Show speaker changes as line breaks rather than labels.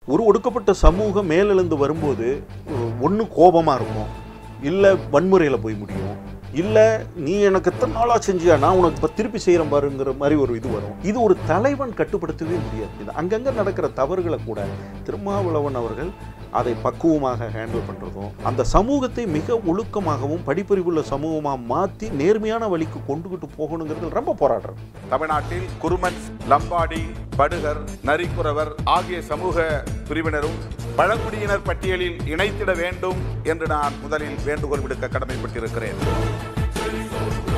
ஒரு ஒடுக்கப்பட்ட சமூகம் மேலெழுந்து வரும்போது ஒன்று கோபமாக இருக்கும் இல்லை வன்முறையில் போய் முடியும் இல்லை நீ எனக்கு எத்தனை நாளாக செஞ்சியா நான் உனக்கு இப்போ திருப்பி செய்கிறேன் பாருங்கிற மாதிரி ஒரு இது வரும் இது ஒரு தலைவன் கட்டுப்படுத்தவே முடியாது இது அங்கங்கே நடக்கிற தவறுகளை கூட திருமாவளவன் அவர்கள் அதை பக்குவமாக ஹேண்டில் பண்ணுறதும் அந்த சமூகத்தை மிக ஒழுக்கமாகவும் படிப்பறிவுள்ள சமூகமாக மாற்றி நேர்மையான வழிக்கு கொண்டுகிட்டு போகணுங்கிறது ரொம்ப போராடுறது
தமிழ்நாட்டில் குருமன் லம்பாடி படுகர் நரிக்குறவர் ஆகிய சமூக பிரிவினரும் பழங்குடியினர் பட்டியலில் இணைத்திட வேண்டும் என்று நான் முதலில் வேண்டுகோள் விடுக்க கடமைப்பட்டிருக்கிறேன்